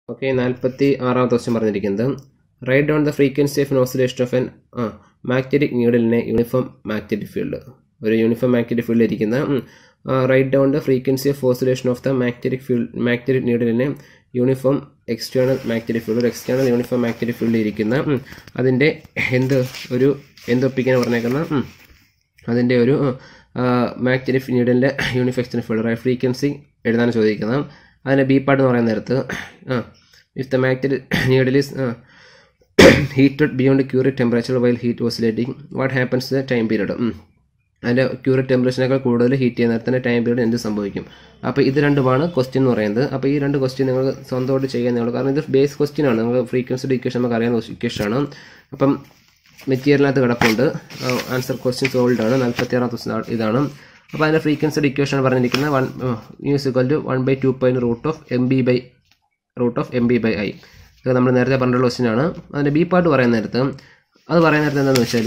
Okay നാൽപ്പത്തി ആറാമത്തെ question പറഞ്ഞിരിക്കുന്നത് write down the frequency of oscillation of an ആ മാഗ്നറ്റിക് നീഡിലിനെ യൂണിഫോം മാഗ്നറ്റിക് ഫീൽഡ് ഒരു യൂണിഫോം മാഗ്നറ്റിക് ഫീൽഡിൽ ഇരിക്കുന്ന write down the frequency of oscillation of the magnetic field magnetic നീഡിലിനെ യൂണിഫോം എക്സ്റ്റേണൽ മാഗ്നറ്റിക് ഫീൽഡ് ഒരു എക്സ്റ്റേണൽ യൂണിഫോം മാഗ്നറ്റിക് ഫീൽഡിൽ ഇരിക്കുന്ന ഉം, അതിൻ്റെ എന്ത് ഒരു എന്തൊപ്പിക്കാൻ പറഞ്ഞേക്കുന്ന ഉം, അതിൻ്റെ ഒരു മാഗ്നറ്റിക് നീഡിൻ്റെ യൂണിഫെക്ഷൻ ഫീൽഡ് ഫ്രീക്വൻസി എഴുതാൻ ചോദിക്കുന്നത് അതിൻ്റെ ബി പാർട്ട് എന്ന് പറയുന്ന നേരത്ത് if the magnetic needle is heated beyond Curie temperature while heat oscillating what happens the time period അതിൻ്റെ ക്യൂറി ടെമ്പറേച്ചറിനേക്കാൾ കൂടുതൽ ഹീറ്റ് ചെയ്യുന്ന നേരത്തിന് ടൈം പീരീഡ് എന്ത് സംഭവിക്കും അപ്പോൾ ഇത് രണ്ടുമാണ് ക്വസ്റ്റ്യൻ എന്ന് പറയുന്നത് അപ്പോൾ ഈ രണ്ട് ക്വസ്റ്റ്യൻ നിങ്ങൾ സ്വന്തമായിട്ട് ചെയ്യാവുന്നതാണ് കാരണം ഇത് ബേസ് ക്വസ്റ്റ്യൻ ആണ് നമുക്ക് ഫ്രീക്വൻസിയുടെ ഇക്വേഷൻ നമുക്ക് അറിയാവുന്ന ഇക്വേഷൻ ആണ് അപ്പം മെറ്റീരിയലിനകത്ത് കിടപ്പുണ്ട് ആൻസർ ക്വസ്റ്റ്യൻ സോൾഡ് ആണ് നാൽപ്പത്തി ആറാം ക്വസ്റ്റ്യൻ ഇതാണ് അപ്പോൾ അതിൻ്റെ ഫ്രീക്വൻസിയുടെ ഇക്വേഷൻ പറഞ്ഞിരിക്കുന്നത് one nu is equal to one by two point root of M B by root of M B by I ഇത് നമ്മൾ നേരത്തെ പറഞ്ഞിട്ടുള്ള ക്വസ്റ്റ്യൻ ആണ് അതിൻ്റെ ബി പാർട്ട് പറയുന്ന നേരത്ത് അത് പറയുന്ന നേരത്ത് എന്താണെന്ന് വെച്ചാൽ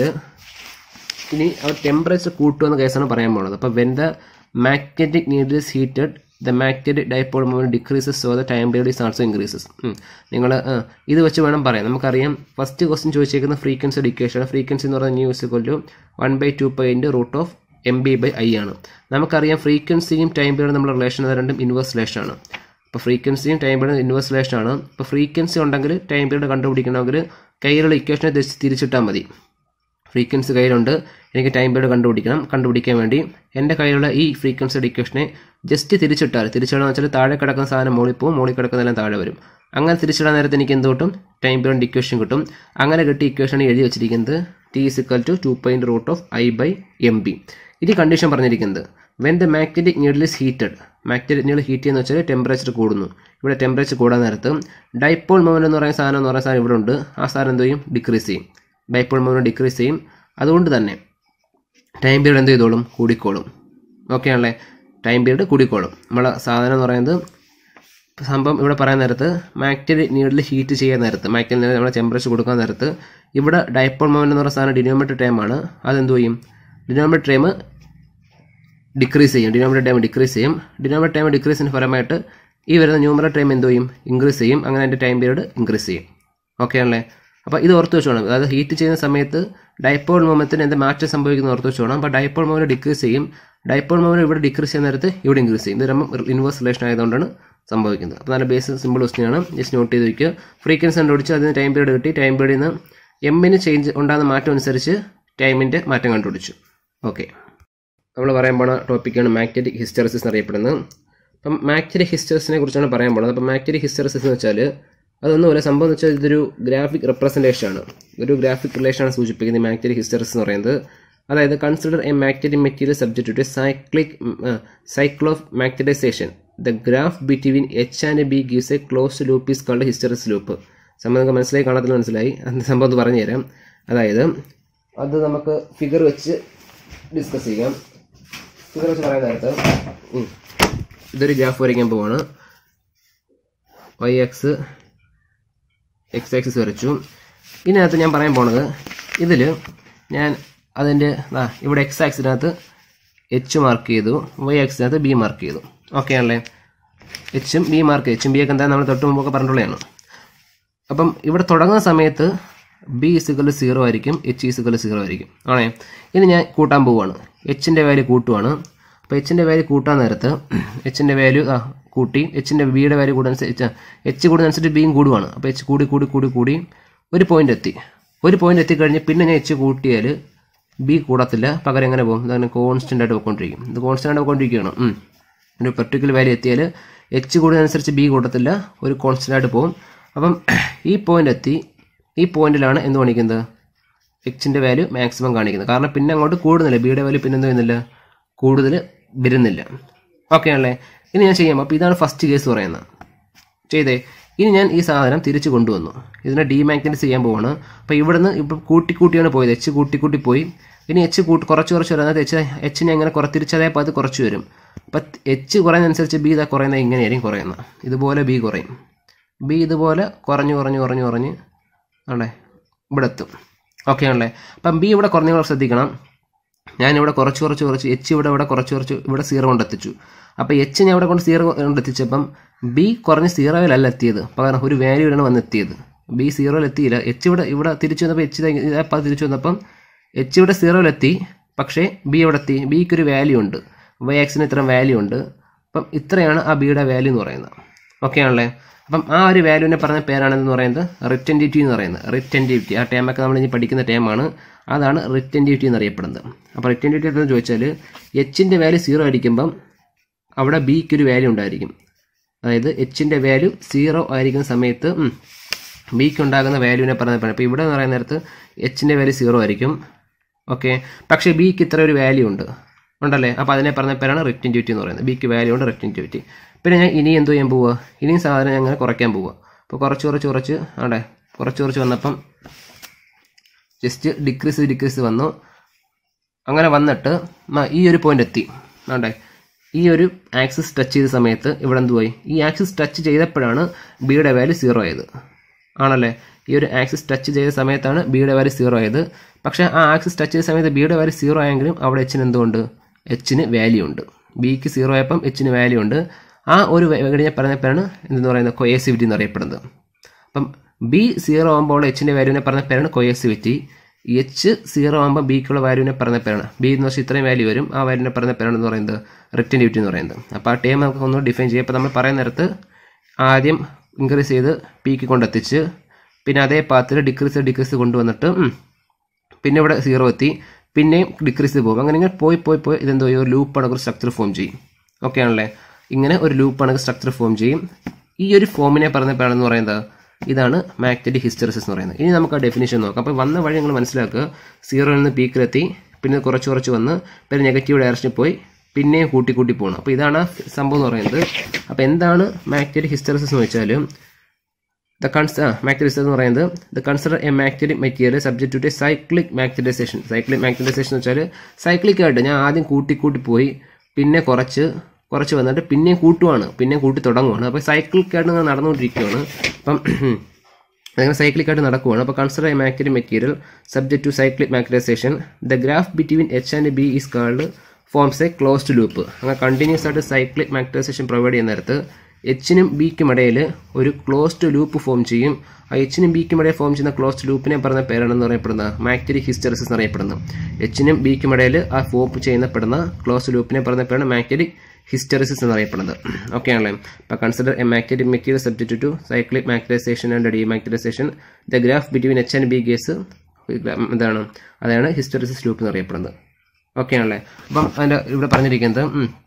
ഇനി അവർ ടെമ്പറേച്ചർ കൂട്ടുമെന്ന കേസാണ് പറയാൻ പോകുന്നത് അപ്പോൾ when the magnetic needle is heated the magnetic dipole movement decreases so the time period is also increases നിങ്ങൾ ഇത് വെച്ച് വേണം പറയാം നമുക്കറിയാം ഫസ്റ്റ് ക്വസ്റ്റ്യൻ ചോദിച്ചേക്കുന്ന ഫ്രീക്വൻസി ഇക്വേഷൻ ഫ്രീക്വൻസി എന്ന് പറയുന്നത് ന്യൂസ് കൊല്ലു one by two point root of M B by I ആണ് നമുക്കറിയാം ഫ്രീക്വൻസിയും ടൈം പീരീഡും നമ്മുടെ റിലേഷൻ അത് രണ്ടും ഇൻവേഴ്സ് റിലേഷൻ ആണ് അപ്പോൾ ഫ്രീക്വൻസിയും ടൈം പീരീഡും ഇൻവേഴ്സ് റിലേഷൻ ആണ് ഇപ്പോൾ ഫ്രീക്വൻസി ഉണ്ടെങ്കിൽ ടൈം പീരീഡ് കണ്ടുപിടിക്കണമെങ്കിൽ കയ്യിലുള്ള ഇക്വേഷനെ തിരിച്ച് തിരിച്ചിട്ടാൽ മതി ഫ്രീക്വൻസി കയ്യിലുണ്ട് എനിക്ക് ടൈം പീരീഡ് കണ്ടുപിടിക്കണം കണ്ടുപിടിക്കാൻ വേണ്ടി എൻ്റെ കയ്യിലുള്ള ഈ ഫ്രീക്വൻസിയുടെ ഇക്വേഷനെ ജസ്റ്റ് തിരിച്ചിട്ടാൽ തിരിച്ചിടാന്ന് വെച്ചാൽ താഴെ കിടക്കുന്ന സാധനം മുകളിൽ പോകും മുകളിൽ കിടക്കുന്നതെല്ലാം താഴെ വരും അങ്ങനെ തിരിച്ചിടാൻ നേരത്തെ എനിക്ക് എന്ത് കിട്ടും ടൈം പീരീഡ് ഇക്വേഷൻ കിട്ടും അങ്ങനെ കിട്ടിയ ഇക്വേഷൻ എഴുതി വെച്ചിരിക്കുന്നത് T is equal to two point root of I by M B ഇത് കണ്ടീഷൻ പറഞ്ഞിരിക്കുന്നത് when the magnetic needle is heated magnetic needle heat ചെയ്യുന്ന വെച്ചാൽ ടെമ്പറേച്ചർ കൂടുന്നു ഇവിടെ ടെമ്പറേച്ചർ കൂടാൻ നേരത്ത് ഡൈപോൾ മൂവ്മെന്റ് എന്ന് പറയുന്ന സാധനം എന്ന് പറയുന്ന സാധനം ഇവിടെ ഉണ്ട് ആ സാധനം എന്ത് ചെയ്യും ഡിക്രീസ് ചെയ്യും ഡൈപോൾ മൂവ്മെന്റ് ഡിക്രീസ് ചെയ്യും അതുകൊണ്ട് തന്നെ ടൈം പീരീഡ് എന്ത് ചെയ്തോളും കൂടിക്കോളും ഓക്കെ ആണല്ലേ ടൈം പീരീഡ് കൂടിക്കോളും നമ്മളെ സാധനം എന്ന് പറയുന്നത് സംഭവം ഇവിടെ പറയാൻ നേരത്ത് മാഗ്നറ്റിക് നീഡിൽ ഹീറ്റ് ചെയ്യാൻ നേരത്ത് മാഗ്നറ്റിക് നീഡിൽ നമ്മൾ ടെമ്പറേച്ചർ കൊടുക്കാൻ നേരത്ത് ഇവിടെ ഡൈപോൾ മൂവ്മെന്റ് എന്ന് പറയുന്ന സാധനം ഡിനോമേറ്റർ ടൈം ആണ് അതെന്ത് ചെയ്യും ഡിനോമേറ്റർ ടൈം ഡിക്രീസ് ചെയ്യും ഡിനോമിനേറ്റർ ടൈം ഡിക്രീസ് ചെയ്യും ഡിനോമിനേറ്റർ ടൈം ഡിക്രീസിന് ഫലമായിട്ട് ഈ വരുന്ന ന്യൂമറേറ്റർ ടൈം എന്ത് ചെയ്യും ഇൻക്രീസ് ചെയ്യും അങ്ങനെ അതിൻ്റെ ടൈം പീരീഡ് ഇൻക്രീസ് ചെയ്യും ഓക്കെ ആണല്ലേ അപ്പോൾ ഇത് ഓർത്ത് വെച്ചോണം അതായത് ഹീറ്റ് ചെയ്യുന്ന സമയത്ത് ഡൈപോൾ മൂവ്മെന്റിന് എന്ത് മാറ്റം സംഭവിക്കുന്ന ഓർത്ത് വെച്ചോണം അപ്പോൾ ഡൈപോൾ മൂവ്മെന്റ് ഡിക്രീസ് ചെയ്യും ഡൈപോൾ മൂവ്മെന്റ് ഇവിടെ ഡിക്രീസ് ചെയ്യുന്ന നേരത്ത് ഇവിടെ ഇൻക്രീസ് ചെയ്യും ഇത് രണ്ടും ഇൻവേഴ്സ് റിലേഷൻ ആയതുകൊണ്ടാണ് സംഭവിക്കുന്നത് അപ്പോൾ നല്ല ബേസ് സിമ്പിൾ ക്വസ്റ്റ്യൻ ആണ് ജസ്റ്റ് നോട്ട് ചെയ്ത് വയ്ക്കുക ഫ്രീക്വൻസി കണ്ടുപിടിച്ച് അതിന് ടൈം പീരീഡ് കിട്ടി ടൈം പീരീഡിൽ നിന്ന് എമ്മിന് ചേഞ്ച് ഉണ്ടാകുന്ന മാറ്റം അനുസരിച്ച് ടൈമിൻ്റെ മാറ്റം കണ്ടുപിടിച്ചു ഓക്കെ നമ്മൾ പറയാൻ പോണ ടോപ്പിക്കാണ് മാഗ്നറ്റിക് ഹിസ്റ്ററിസിസ് എന്നറിയപ്പെടുന്നത് അപ്പം മാഗ്നറ്റിക് ഹിസ്റ്ററിസിനെ കുറിച്ചാണ് പറയാൻ പോകുന്നത് അപ്പം മാഗ്നറ്റിക് ഹിസ്റ്ററിസിസ് എന്ന് വെച്ചാൽ അതൊന്നുമല്ല സംഭവം എന്ന് വെച്ചാൽ ഇതൊരു ഗ്രാഫിക് റെപ്രസെൻറ്റേഷൻ ആണ് ഒരു ഗ്രാഫിക് റിലേഷൻ ആണ് സൂചിപ്പിക്കുന്നത് മാഗ്നറ്റിക് ഹിസ്റ്ററിസ് എന്ന് പറയുന്നത് അതായത് consider a magnetic material subject to cyclic cycle of magnetization the graph between H and B gives a close loop is called hysteresis loop സംഭവം നമുക്ക് മനസ്സിലായി കാണത്തില്ല മനസ്സിലായി അത് സംഭവം ഒന്ന് പറഞ്ഞുതരാം അതായത് അത് നമുക്ക് ഫിഗർ വെച്ച് ഡിസ്കസ് ചെയ്യാം ഫിഗർ വെച്ച് പറയാൻ നേരത്ത് ഉം. ഇതൊരു ഗ്രാഫ് വരയ്ക്കാൻ പോവാണ് വൈ എക്സ് എക്സ് ആക്സിസ് വരച്ചു ഇതിനകത്ത് ഞാൻ പറയാൻ പോണത് ഇതിൽ ഞാൻ അതിൻ്റെ ആ ഇവിടെ എക്സ് ആക്സിനകത്ത് എച്ച് മാർക്ക് ചെയ്തു വൈ ആക്സിനകത്ത് ബി മാർക്ക് ചെയ്തു ഓക്കെ ആണല്ലേ എച്ചും ബി മാർക്ക് എച്ചും ബി ഒക്കെ എന്താ നമ്മൾ തൊട്ട് മുമ്പൊക്കെ പറഞ്ഞിട്ടുള്ളതാണ് അപ്പം ഇവിടെ തുടങ്ങുന്ന സമയത്ത് ബി ഇസുകൾ സീറോ ആയിരിക്കും എച്ച് ഇസുകൾ സീറോ ആയിരിക്കും ആണേ ഇനി ഞാൻ കൂട്ടാൻ പോവുകയാണ് എച്ചിൻ്റെ വാല്യൂ കൂട്ടുവാണ് അപ്പോൾ എച്ചിൻ്റെ വാല്യൂ കൂട്ടാൻ നേരത്ത് എച്ചിൻ്റെ വാല്യൂ ആ കൂട്ടി എച്ചിൻ്റെ ബിയുടെ വാല്യൂ കൂടുന്നതനുസരിച്ച് എച്ച് കൂടുന്നതനുസരിച്ച് ബിയും കൂടുവാണ് അപ്പോൾ എച്ച് കൂടി കൂടി കൂടി കൂടി ഒരു പോയിന്റ് എത്തി ഒരു പോയിന്റ് എത്തിക്കഴിഞ്ഞ് പിന്നെ ഞാൻ എച്ച് കൂട്ടിയാൽ ബി കൂടത്തില്ല പകരം എങ്ങനെ പോകും ഇതങ്ങനെ കോൺസ്റ്റൻ്റ് ആയിട്ട് പോയിക്കൊണ്ടിരിക്കും ഇത് കോൺസ്റ്റൻ്റ് ആയിട്ട് പോയിക്കൊണ്ടിരിക്കുകയാണ് ഉം. ഒരു പെർട്ടിക്കുലർ വാല്യൂ എത്തിയാൽ എച്ച് കൂടുന്നതനുസരിച്ച് ബി കൂടത്തില്ല ഒരു കോൺസ്റ്റൻ്റ് ആയിട്ട് പോകും അപ്പം ഈ പോയിന്റ് എത്തി ഈ പോയിന്റിലാണ് എന്ത് കാണിക്കുന്നത് എക്സിൻ്റെ വാല്യൂ മാക്സിമം കാണിക്കുന്നത് കാരണം പിന്നെ അങ്ങോട്ട് കൂടുന്നില്ല ബിയുടെ വാല്യൂ പിന്നെ എന്ത് ചെയ്യുന്നില്ല കൂടുതൽ വരുന്നില്ല ഓക്കെ ആണല്ലേ ഇനി ഞാൻ ചെയ്യാം അപ്പോൾ ഇതാണ് ഫസ്റ്റ് കേസ് പറയുന്നത് ചെയ്തേ ഇനി ഞാൻ ഈ സാധനം തിരിച്ചു കൊണ്ടുവന്നു ഇതിനെ ഡീമാഗ്നറ്റൈസ് ചെയ്യാൻ പോവാണ് അപ്പോൾ ഇവിടുന്ന് ഇപ്പം കൂട്ടി കൂട്ടിയാണ് പോയത് എച്ച് കൂട്ടി കൂട്ടി പോയി ഇനി എച്ച് കൂട്ടി കുറച്ച് കുറച്ച് വരുന്നത് എച്ച് എച്ചിനെ എങ്ങനെ കുറ തിരിച്ചതേ അത് കുറച്ച് വരും അപ്പം എച്ച് കുറയുന്നതനുസരിച്ച് ബി ഇതാ കുറയുന്നത് ഇങ്ങനെയായിരിക്കും കുറയുന്നത് ഇതുപോലെ ബി കുറയും ബി ഇതുപോലെ കുറഞ്ഞ് കുറഞ്ഞ് കുറഞ്ഞ് കുറഞ്ഞ് ആണേ ഇവിടെ എത്തും ഓക്കെ ആണല്ലേ അപ്പം ബി ഇവിടെ കുറഞ്ഞ ശ്രദ്ധിക്കണം ഞാനിവിടെ കുറച്ച് കുറച്ച് കുറച്ച് എച്ച് ഇവിടെ ഇവിടെ കുറച്ച് കുറച്ച് ഇവിടെ സീറോ കൊണ്ടെത്തിച്ചു അപ്പോൾ എച്ചിനെ അവിടെ കൊണ്ട് സീറോ കൊണ്ട് എത്തിച്ചപ്പം ബി കുറഞ്ഞ് സീറോയിലല്ല എത്തിയത് പകരം ഒരു വാല്യൂവിലാണ് വന്ന് എത്തിയത് ബി സീറോയിൽ എത്തിയില്ല എച്ച് ഇവിടെ ഇവിടെ തിരിച്ചു വന്നപ്പോൾ എച്ച് അപ്പം തിരിച്ചു വന്നപ്പം എച്ച് ഇവിടെ സീറോയിലെത്തി പക്ഷേ ബി എവിടെ എത്തി ബിക്ക് ഒരു വാല്യൂ ഉണ്ട് വൈ എക്സിന് ഇത്ര വാല്യൂ ഉണ്ട് അപ്പം ഇത്രയാണ് ആ ബിയുടെ വാല്യൂ എന്ന് പറയുന്നത് ഓക്കെ ആണല്ലേ അപ്പം ആ ഒരു വാല്യൂവിനെ പറഞ്ഞ പേരാണെന്ന് പറയുന്നത് റിറ്റൻറ്റിവിറ്റി എന്ന് പറയുന്നത് റിറ്റൻറ്റിവിറ്റി ആ ടേമൊക്കെ നമ്മൾ ഇനി പഠിക്കുന്ന ടേമാണ് അതാണ് റിറ്റൻറ്റിവിറ്റി എന്നറിയപ്പെടുന്നത് അപ്പോൾ റിറ്റൻറ്റിവിറ്റി എന്ന് ചോദിച്ചാൽ എച്ചിൻ്റെ വാല്യൂ സീറോ അടിക്കുമ്പം അവിടെ ബിക്ക് ഒരു വാല്യൂ ഉണ്ടായിരിക്കും അതായത് എച്ചിൻ്റെ വാല്യൂ സീറോ ആയിരിക്കുന്ന സമയത്ത് ബിക്ക് ഉണ്ടാകുന്ന വാല്യൂവിനെ പറഞ്ഞ പേരാണ് അപ്പോൾ ഇവിടെ എന്ന് പറയുന്ന നേരത്ത് എച്ചിൻ്റെ വാല്യൂ സീറോ ആയിരിക്കും ഓക്കെ പക്ഷേ ബിക്ക് ഇത്ര ഒരു വാല്യൂ ഉണ്ട് ഉണ്ടല്ലേ അപ്പോൾ അതിനെ പറഞ്ഞ പേരാണ് റിറ്റൻറ്റിവിറ്റി എന്ന് പറയുന്നത് ബിക്ക് വാല്യൂ ഉണ്ട് റിറ്റൻറ്റിവിറ്റി പിന്നെ ഞാൻ ഇനി എന്ത് ചെയ്യാൻ പോവുക ഇനിയും സാധനം ഞാൻ അങ്ങനെ കുറയ്ക്കാൻ പോവുക അപ്പോൾ കുറച്ച് കുറച്ച് കുറച്ച് ആടെ കുറച്ച് കുറച്ച് വന്നപ്പം ജസ്റ്റ് ഡിക്രീസ് ഡിക്രീസ് വന്നു അങ്ങനെ വന്നിട്ട് മ- ഈ ഒരു പോയിന്റ് എത്തി ആണ്ടേ ഈ ഒരു ആക്സിസ് ടച്ച് ചെയ്ത സമയത്ത് ഇവിടെ എന്തുപോയി ഈ ആക്സിസ് ടച്ച് ചെയ്തപ്പോഴാണ് ബിയുടെ വാല്യൂ സീറോ ആയത് ആണല്ലേ ഈ ഒരു ആക്സിസ് ടച്ച് ചെയ്ത സമയത്താണ് ബിയുടെ വാല്യൂ സീറോ ആയത് പക്ഷേ ആ ആക്സിസ് ടച്ച് ചെയ്ത സമയത്ത് ബിയുടെ വാല്യൂ സീറോ ആയെങ്കിലും അവിടെ എച്ചിന് എന്തുകൊണ്ട് എച്ചിന് വാല്യൂ ഉണ്ട് ബിക്ക് സീറോ ആയപ്പം എച്ചിന് വാല്യൂ ഉണ്ട് ആ ഒരു വേർഡ് ഞാൻ പറഞ്ഞ പേരാണ് എന്തെന്ന് പറയുന്നത് കൊയേസിവിറ്റി എന്ന് അറിയപ്പെടുന്നത് അപ്പം ബി സീറോ ആകുമ്പോൾ എച്ചിൻ്റെ വാല്യൂവിനെ പറഞ്ഞ പേരാണ് കൊയേസിവിറ്റി എച്ച് സീറോ ആകുമ്പോൾ ബിക്കുള്ള വാല്യൂവിനെ പറഞ്ഞ പേരാണ് ബി എന്ന് വെച്ചാൽ ഇത്രയും വാല്യൂ വരും ആ വാല്യൂവിനെ പറഞ്ഞ പേരാണ് എന്ന് പറയുന്നത് റിറ്റൻറ്റിവിറ്റി എന്ന് പറയുന്നത് അപ്പോൾ ആ ടൈം നമുക്ക് ഒന്ന് ഡിഫൈൻ ചെയ്യാം അപ്പോൾ നമ്മൾ പറയുന്ന നേരത്ത് ആദ്യം ഇൻക്രീസ് ചെയ്ത് പിക്ക് കൊണ്ടെത്തിച്ച് പിന്നെ അതേ പാത്തിൽ ഡിക്രീസ് ഡിക്രീസ് കൊണ്ടുവന്നിട്ട് ഉം, പിന്നെ ഇവിടെ സീറോ എത്തി പിന്നെയും ഡിക്രീസ് പോകും അങ്ങനെ ഇങ്ങനെ പോയി പോയി പോയി ഇതെന്തോ ഈ ഒരു ലൂപ്പ് കണക്ക് ഒരു സ്ട്രക്ചർ ഫോം ചെയ്യും ഓക്കെ ആണല്ലേ ഇങ്ങനെ ഒരു ലൂപ്പ് കണക്ക് സ്ട്രക്ചർ ഫോം ചെയ്യും ഈ ഒരു ഫോമിനെ പറഞ്ഞപ്പോഴാണെന്ന് പറയുന്നത് ഇതാണ് മാഗ്നറ്റിക് ഹിസ്റ്ററിസിസ് എന്ന് പറയുന്നത് ഇനി നമുക്ക് ആ ഡെഫിനേഷൻ നോക്കാം അപ്പോൾ വന്ന വഴി നിങ്ങൾ മനസ്സിലാക്കുക സീറോയിൽ നിന്ന് പീക്കിലെത്തി പിന്നെ കുറച്ച് കുറച്ച് വന്ന് പിന്നെ നെഗറ്റീവ് ഡയറക്ഷനിൽ പോയി പിന്നെയും കൂട്ടി കൂട്ടി പോകണം അപ്പോൾ ഇതാണ് ആ സംഭവം എന്ന് പറയുന്നത് അപ്പോൾ എന്താണ് മാഗ്നറ്റിക് ഹിസ്റ്ററിസിസ് എന്ന് വെച്ചാൽ ദ കൺസ് മാഗ്നറ്റിസം എന്ന് പറയുന്നത് the consider a magnetic material subject to a cyclic magnetization cyclic magnetization എന്ന് വെച്ചാൽ സൈക്ലിക് ആയിട്ട് ഞാൻ ആദ്യം കൂട്ടി കൂട്ടി പോയി പിന്നെ കുറച്ച് കുറച്ച് വന്നിട്ട് പിന്നെയും കൂട്ടുവാണ് പിന്നെയും കൂട്ടി തുടങ്ങുവാണ് അപ്പോൾ സൈക്ലിക് ആയിട്ട് ഇങ്ങനെ നടന്നുകൊണ്ടിരിക്കുകയാണ് അപ്പം അങ്ങനെ സൈക്ലിക് ആയിട്ട് നടക്കുവാണ് അപ്പോൾ consider a magnetic material subject to cyclic magnetization the graph between H and B is called forms a closed loop അങ്ങനെ കണ്ടിന്യൂസ് ആയിട്ട് സൈക്ലിക് മാഗ്നറ്റൈസേഷൻ പ്രൊവൈഡ് ചെയ്യുന്ന നേരത്ത് എച്ചിനും ബിക്കും ഇടയിൽ ഒരു ക്ലോസ്ഡ് ലൂപ്പ് ഫോം ചെയ്യും ആ എച്ചിനും ബിക്കും ഇടയിൽ ഫോം ചെയ്യുന്ന ക്ലോസ്ഡ് ലൂപ്പിനെ പറഞ്ഞ പേരാണെന്ന് പറയപ്പെടുന്നത് മാഗ്നറ്റിക് ഹിസ്റ്ററിസിസ് എന്നറിയപ്പെടുന്നത് എച്ചിനും ബിക്കും ഇടയിൽ ആ ഫോം ചെയ്യുന്നപ്പെടുന്ന ക്ലോസ്ഡ് ലൂപ്പിനെ പറഞ്ഞ പേരാണ് മാഗ്നറ്റിക് ഹിസ്റ്ററിസിസ് എന്നറിയപ്പെടുന്നത് ഓക്കെ ആണല്ലേ അപ്പോൾ consider a magnetic material subject to cyclic magnetization and demagnetization the graph between H and B case എന്താണ് അതാണ് ഹിസ്റ്ററിസിസ് ലൂപ്പ് എന്നറിയപ്പെടുന്നത് ഓക്കെ ആണല്ലേ അപ്പം അതിൻ്റെ ഇവിടെ പറഞ്ഞിരിക്കുന്നത്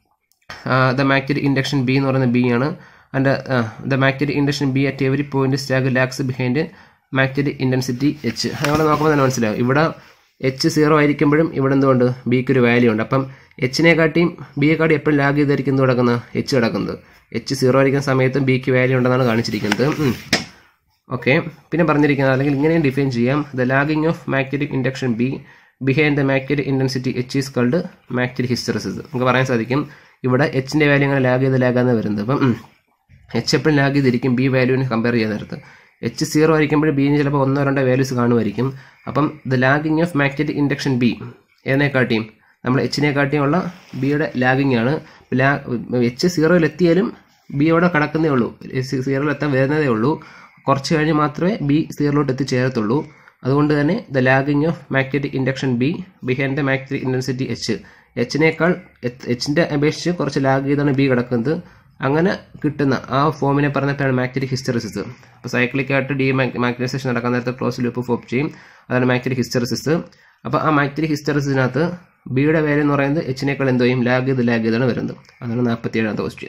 ദ മാഗ്നറ്റിക് ഇൻഡക്ഷൻ ബി എന്ന് പറയുന്നത് ബി ആണ് and the magnetic induction B at every point stag lags behind magnetic intensity H അങ്ങനെ നോക്കുമ്പോൾ തന്നെ മനസ്സിലാവും ഇവിടെ എച്ച് സീറോ ആയിരിക്കുമ്പോഴും ഇവിടെ എന്തുകൊണ്ട് ബിക്ക് ഒരു വാല്യൂ ഉണ്ട് അപ്പം എച്ചിനെ കാട്ടിയും ബിയെ കാട്ടി എപ്പോഴും ലാഗ് ചെയ്തായിരിക്കും എന്ത് കിടക്കുന്നത് എച്ച് കിടക്കുന്നത് എച്ച് സീറോ ആയിരിക്കുന്ന സമയത്തും ബിക്ക് വാല്യൂ ഉണ്ടെന്നാണ് കാണിച്ചിരിക്കുന്നത് ഉം. ഓക്കെ പിന്നെ പറഞ്ഞിരിക്കുന്നത് അല്ലെങ്കിൽ ഇങ്ങനെയും ഡിഫൈൻ ചെയ്യാം the lagging of magnetic induction B behind the magnetic intensity H is called magnetic hysteresis നമുക്ക് പറയാൻ സാധിക്കും ഇവിടെ എച്ചിൻ്റെ വാല്യൂ അങ്ങനെ ലാഗ് ചെയ്ത് ലാഗാന്ന് വരുന്നത് അപ്പം എച്ച് എപ്പോഴും ലാഗ് ചെയ്തിരിക്കും ബി വാല്യൂവിനെ കമ്പയർ ചെയ്യുന്ന നേരത്ത് എച്ച് സീറോ ആയിരിക്കുമ്പോൾ ബിന് ചിലപ്പോൾ ഒന്നോ രണ്ടോ വാല്യൂസ് കാണുമായിരിക്കും അപ്പം the lagging of magnetic induction B ഏതിനെക്കാട്ടിയും നമ്മൾ എച്ചിനെ കാട്ടിയുള്ള ബിയുടെ ലാഗിങ് ആണ് ലാ എച്ച് സീറോയിൽ എത്തിയാലും ബി അവിടെ കടക്കുന്നേ ഉള്ളൂ സീറോയിൽ എത്താൻ വരുന്നതേ ഉള്ളൂ കുറച്ച് കഴിഞ്ഞ് മാത്രമേ ബി സീറോയിലോട്ട് എത്തിച്ചേരത്തുള്ളൂ അതുകൊണ്ട് തന്നെ the lagging of magnetic induction B behind the magnetic intensity H എച്ചിനേക്കാൾ എച്ചിൻ്റെ അപേക്ഷിച്ച് കുറച്ച് ലാഗ് ചെയ്താണ് ബി കിടക്കുന്നത് അങ്ങനെ കിട്ടുന്ന ആ ഫോമിനെ പറഞ്ഞപ്പോഴാണ് മാഗ്നറ്റിക് ഹിസ്റ്ററിസിസ് അപ്പോൾ സൈക്ലിക്കായിട്ട് ഡി മാഗ്നറ്റൈസേഷൻ നടക്കാൻ നേരത്തെ ക്ലോസ് ലൂപ്പ് ഫോം ചെയ്യും അതാണ് മാഗ്നറ്റിക് ഹിസ്റ്ററിസിസ് അപ്പോൾ ആ മാഗ്നറ്റിക് ഹിസ്റ്ററിസിനകത്ത് ബിയുടെ വാല്യൂ എന്ന് പറയുന്നത് എച്ചിനേക്കാൾ എന്തോ ചെയ്യും ലാഗ് ചെയ്ത് ലാഗ് ചെയ്താണ് വരുന്നത് അതാണ് നാൽപ്പത്തി ഏഴാമത്തെ ക്വസ്റ്റ്യൻ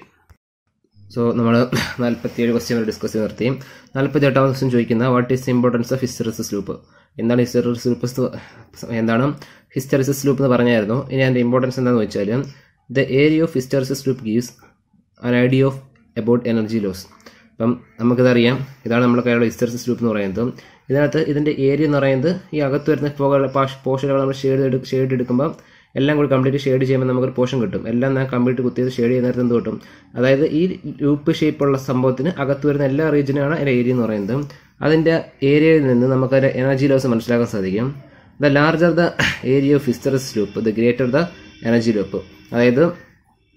സോ നമ്മൾ നാൽപ്പത്തിയേഴ് ക്വസ്റ്റ്യൻ ഡിസ്കസ് ചെയ്ത് നിർത്തി നാൽപ്പത്തി എട്ടാമത്തെ ക്വസ്റ്റ്യൻ ചോദിക്കുന്ന what is importance of hysteresis loop എന്താണ് ഹിസ്റ്ററിസിസ് ലൂപ്പ് എന്താണ് ഹിസ്റ്ററിസിസ് ലൂപ്പ് എന്ന് പറഞ്ഞായിരുന്നു ഇനി അതിൻ്റെ ഇമ്പോർട്ടൻസ് എന്താണെന്ന് വെച്ചാൽ the area of hysteresis loop gives an idea of about energy loss അപ്പം നമുക്കിതറിയാം ഇതാണ് നമ്മുടെ കയ്യിലുള്ള ഹിസ്റ്ററിസിസ് ലൂപ്പ് എന്ന് പറയുന്നത് ഇതിനകത്ത് ഇതിൻ്റെ ഏരിയ എന്ന് പറയുന്നത് ഈ അകത്ത് വരുന്ന പുകകൾ പോഷനുകൾ നമ്മൾ ഷെയ്ഡ് എടുക്കും ഷെയ്ഡ് എടുക്കുമ്പോൾ എല്ലാം കൂടി കംപ്ലീറ്റ് ഷെയ്ഡ് ചെയ്യുമ്പോൾ നമുക്കൊരു പോർഷൻ കിട്ടും എല്ലാം ഞാൻ കംപ്ലീറ്റ് കുത്തിയത് ഷെയ്ഡ് ചെയ്യുന്ന നേരത്തെ എന്ത് കിട്ടും അതായത് ഈ ലൂപ്പ് ഷേപ്പുള്ള സംഭവത്തിന് അകത്ത് വരുന്ന എല്ലാ റീജിയനാണ് അതിൻ്റെ ഏരിയ എന്ന് പറയുന്നത് അതിൻ്റെ ഏരിയയിൽ നിന്ന് നമുക്കതിൻ്റെ എനർജി ലോസ് മനസ്സിലാക്കാൻ സാധിക്കും the larger the area of hysteresis loop the greater the energy loop അതായത്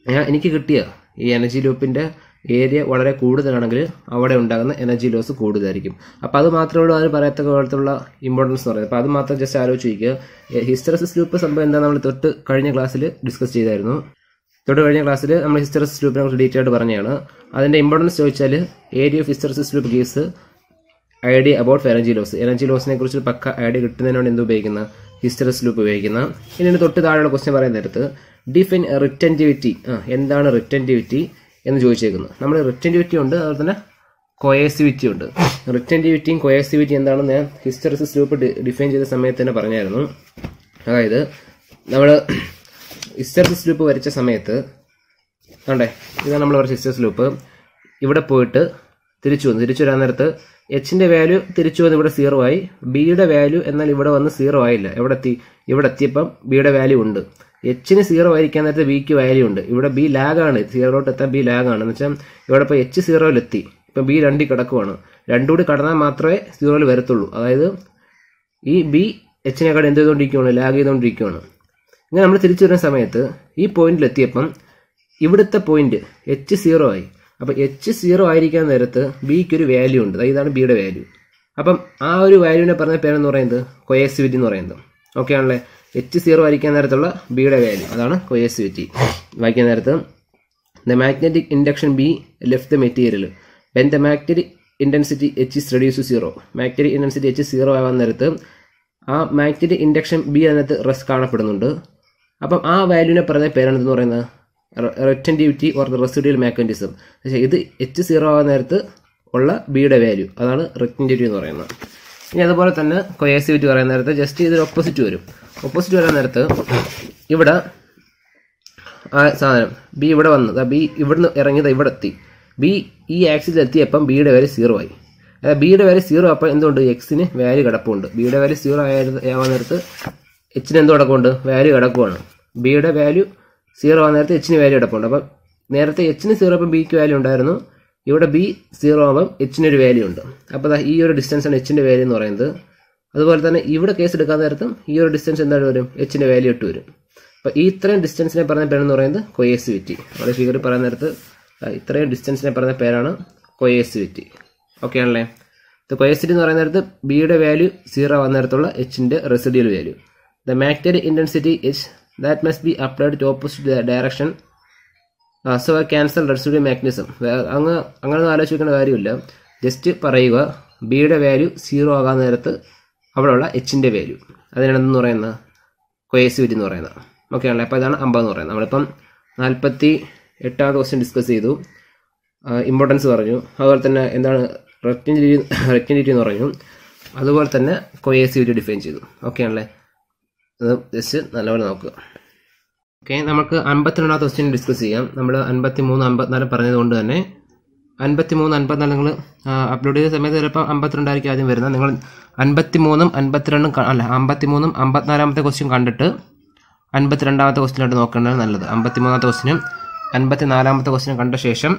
ഞാൻ എനിക്ക് കിട്ടിയ ഈ എനർജി ലൂപ്പിൻ്റെ ഏരിയ വളരെ കൂടുതലാണെങ്കിൽ അവിടെ ഉണ്ടാകുന്ന എനർജി ലോസ് കൂടുതലായിരിക്കും അപ്പോൾ അത് മാത്രമേ ഉള്ളൂ അതിന് പറയത്തക്ക പോലത്തുള്ള ഇമ്പോർട്ടൻസ് എന്ന് പറയുന്നത് അപ്പോൾ അത് മാത്രം ജസ്റ്റ് ആലോചിക്കുക ഹിസ്റ്ററസിസ് ലൂപ്പ് സംഭവം എന്താ നമ്മൾ തൊട്ട് കഴിഞ്ഞ ക്ലാസ്സിൽ ഡിസ്കസ് ചെയ്തായിരുന്നു തൊട്ട് കഴിഞ്ഞ ക്ലാസ്സിൽ നമ്മൾ ഹിസ്റ്ററസിസ് ലൂപ്പിനെ കുറിച്ച് ഡീറ്റെയിൽ ആയിട്ട് പറഞ്ഞതാണ് അതിൻ്റെ ഇമ്പോർട്ടൻസ് ചോദിച്ചാൽ area of hysteresis loop gives idea about energy loss energy ലോസിനെ കുറിച്ച് പക്ക ഐഡിയ കിട്ടുന്നതിനോട് എന്ത് ഉപയോഗിക്കുന്ന ഹിസ്റ്ററസ് ലൂപ്പ് ഉപയോഗിക്കുന്ന ഇനി ഇതിന് തൊട്ട് താഴെയുള്ള ക്വസ്റ്റ്യൻ പറയുന്ന നേരത്ത് ഡിഫൈൻ റിറ്റൻറ്റിവിറ്റി ആ എന്താണ് റിറ്റൻറ്റിവിറ്റി എന്ന് ചോദിച്ചേക്കുന്നത് നമ്മൾ റിറ്റൻറ്റിവിറ്റി ഉണ്ട് അതുപോലെ തന്നെ കൊയേസിവിറ്റി ഉണ്ട് റിറ്റൻറ്റിവിറ്റിയും കൊയേസിവിറ്റി എന്താണെന്ന് ഞാൻ ഹിസ്റ്ററിസിസ് ലൂപ്പ് ഡിഫൈൻ ചെയ്ത സമയത്ത് തന്നെ പറഞ്ഞായിരുന്നു അതായത് നമ്മൾ ഹിസ്റ്ററിസിസ് ലൂപ്പ് വരച്ച സമയത്ത് ആണ്ടേ ഇതാണ് നമ്മൾ വരച്ച ഹിസ്റ്ററിസ് ലൂപ്പ് ഇവിടെ പോയിട്ട് തിരിച്ചു വന്നു തിരിച്ചു വരാൻ നേരത്ത് എച്ചിന്റെ വാല്യൂ തിരിച്ചു വന്ന് ഇവിടെ സീറോ ആയി ബിയുടെ വാല്യൂ എന്നാൽ ഇവിടെ വന്ന് സീറോ ആയില്ല എവിടെ എത്തി ഇവിടെ എത്തിയപ്പം ബിയുടെ വാല്യൂ ഉണ്ട് എച്ചിന് സീറോ ആയിരിക്കാൻ നേരത്തെ ബിക്ക് വാല്യൂ ഉണ്ട് ഇവിടെ ബി ലാഗാണ് സീറോട്ട് എത്താൻ ബി ലാഗാണ് എന്ന് വെച്ചാൽ ഇവിടെ ഇപ്പോൾ എച്ച് സീറോയിലെത്തി ഇപ്പം ബി രണ്ടിൽ കിടക്കുവാണ് രണ്ടും കൂടി കടന്നാൽ മാത്രമേ സീറോയിൽ വരത്തുള്ളൂ അതായത് ഈ ബി എച്ചിനെക്കാൾ എന്ത് ചെയ്തുകൊണ്ടിരിക്കുകയാണ് ലാഗ് ചെയ്തുകൊണ്ടിരിക്കുകയാണ് ഇങ്ങനെ നമ്മൾ തിരിച്ചു വരുന്ന സമയത്ത് ഈ പോയിന്റിൽ എത്തിയപ്പം ഇവിടുത്തെ പോയിന്റ് എച്ച് സീറോ ആയി അപ്പം എച്ച് സീറോ ആയിരിക്കാൻ നേരത്ത് ബിക്ക് ഒരു വാല്യൂ ഉണ്ട് അതായത് ഇതാണ് ബിയുടെ വാല്യൂ അപ്പം ആ ഒരു വാല്യൂവിനെ പറഞ്ഞ പേരെന്ന് പറയുന്നത് കൊയേസിവിറ്റി എന്ന് പറയുന്നത് ഓക്കെ ആണല്ലേ എച്ച് സീറോ ആയിരിക്കാൻ നേരത്തുള്ള ബിയുടെ വാല്യൂ അതാണ് കൊയേസിവിറ്റി വായിക്കാൻ നേരത്ത് the magnetic induction B left the material when the magnetic intensity H is reduce to zero magnetic intensity H zero ആവാൻ നേരത്ത് ആ മാഗ്നറ്റിക് ഇൻഡക്ഷൻ ബി അതിനകത്ത് റെസ്റ്റ് കാണപ്പെടുന്നുണ്ട് അപ്പം ആ വാല്യൂവിനെ പറഞ്ഞ പേരാണെന്ന് പറയുന്നത് റെറ്റൻറ്റിവിറ്റി ഓർ റെസിഡിയൽ മാഗ്നറ്റിസം പക്ഷേ ഇത് എച്ച് സീറോ ആവാൻ നേരത്ത് ഉള്ള ബിയുടെ വാല്യൂ അതാണ് റെറ്റൻറ്റിവിറ്റി എന്ന് പറയുന്നത് ഇനി അതുപോലെ തന്നെ കൊയേസിവിറ്റി പറയുന്ന നേരത്ത് ജസ്റ്റ് ഇതിന് ഓപ്പോസിറ്റ് വരും ഓപ്പോസിറ്റ് വരാൻ നേരത്ത് ഇവിടെ ആ സാധനം ബി ഇവിടെ വന്നു ബി ഇവിടുന്ന് ഇറങ്ങിയത് ഇവിടെ എത്തി ബി ഈ ആക്സിസിൽ എത്തിയപ്പം ബിയുടെ വാല്യൂ സീറോ ആയി അതായത് ബിയുടെ വാല്യൂ സീറോ അപ്പോൾ എന്തുകൊണ്ട് എക്സിന് വാല്യൂ കിടപ്പുണ്ട് ബിയുടെ വാല്യൂ സീറോ ആവാൻ നേരത്ത് എച്ചിന് എന്ത് കിടക്കുന്നുണ്ട് വാല്യൂ കിടക്കുവാണ് ബിയുടെ വാല്യൂ സീറോ ആവാൻ നേരത്ത് എച്ചിന് വാല്യൂ കിടപ്പുണ്ട് അപ്പം നേരത്തെ എച്ചിന് സീറോ അപ്പം ബിക്ക് വാല്യൂ ഉണ്ടായിരുന്നു ഇവിടെ ബി സീറോ ആകുമ്പം എച്ചിന് ഒരു വാല്യൂ ഉണ്ട് അപ്പോൾ ഈ ഒരു ഡിസ്റ്റൻസ് ആണ് എച്ചിൻ്റെ വാല്യൂ എന്ന് പറയുന്നത് അതുപോലെ തന്നെ ഇവിടെ കേസ് എടുക്കാൻ നേരത്തും ഈ ഒരു ഡിസ്റ്റൻസ് എന്താണ് വരും എച്ചിൻ്റെ വാല്യൂ ഇട്ട് വരും അപ്പോൾ ഈ ഇത്രയും ഡിസ്റ്റൻസിനെ പറഞ്ഞ പേരെന്ന് പറയുന്നത് കൊയേസിവിറ്റി നമ്മുടെ ഫിഗറിൽ പറയുന്ന നേരത്ത് ഇത്രയും ഡിസ്റ്റൻസിനെ പറഞ്ഞ പേരാണ് കൊയേസിവിറ്റി ഓക്കെ ആണല്ലേ ഇത് കൊയേസിറ്റി എന്ന് പറയുന്ന നേരത്ത് ബിയുടെ വാല്യൂ സീറോ ആവുന്ന നേരത്തുള്ള എച്ചിൻ്റെ residual value the magnetic intensity H that must be applied to opposite direction so cancel residual magnetism അങ്ങ് അങ്ങനെ ആലോചിക്കേണ്ട കാര്യമില്ല ജസ്റ്റ് പറയുക ബിയുടെ വാല്യൂ സീറോ ആകാൻ നേരത്ത് അവിടെയുള്ള എച്ചിൻ്റെ വാല്യൂ അതിനാണെന്ന് പറയുന്നത് കൊയേസിവിറ്റി എന്ന് പറയുന്നത് ഓക്കെ ആണല്ലേ അപ്പോൾ ഇതാണ് അമ്പത് എന്ന് പറയുന്നത് നമ്മളിപ്പം നാൽപ്പത്തി എട്ടാമത്തെ ക്വസ്റ്റ്യൻ ഡിസ്കസ് ചെയ്തു ഇമ്പോർട്ടൻസ് പറഞ്ഞു അതുപോലെ തന്നെ എന്താണ് റെക്റ്റിനിറ്റി റെക്റ്റിനിറ്റി എന്ന് പറഞ്ഞു അതുപോലെ തന്നെ കൊയേസിവിറ്റി ഡിഫൈൻ ചെയ്തു ഓക്കെ ആണല്ലേ അത് ജസ്റ്റ് നല്ലപോലെ നോക്കുക ഓക്കെ നമുക്ക് അൻപത്തിരണ്ടാമത്തെ ക്വസ്റ്റ്യൻ ഡിസ്കസ് ചെയ്യാം നമ്മൾ അൻപത്തി മൂന്ന് അമ്പത്തിനാല് പറഞ്ഞതുകൊണ്ട് തന്നെ അൻപത്തി മൂന്ന് അൻപത്തിനാല് നിങ്ങൾ അപ്ലോഡ് ചെയ്ത സമയത്ത് ചിലപ്പോൾ അമ്പത്തിരണ്ടായിരിക്കും ആദ്യം വരുന്നത് നിങ്ങൾ അൻപത്തി മൂന്നും അൻപത്തിരണ്ടും അല്ല അമ്പത്തി മൂന്നും അമ്പത്തിനാലാമത്തെ ക്വസ്റ്റ്യൻ കണ്ടിട്ട് അൻപത്തിരണ്ടാമത്തെ ക്വസ്റ്റ്യനായിട്ട് നോക്കേണ്ടത് നല്ലത് അമ്പത്തി മൂന്നാമത്തെ ക്വസ്റ്റ്യനും അൻപത്തി നാലാമത്തെ ക്വസ്റ്റ്യൻ കണ്ട ശേഷം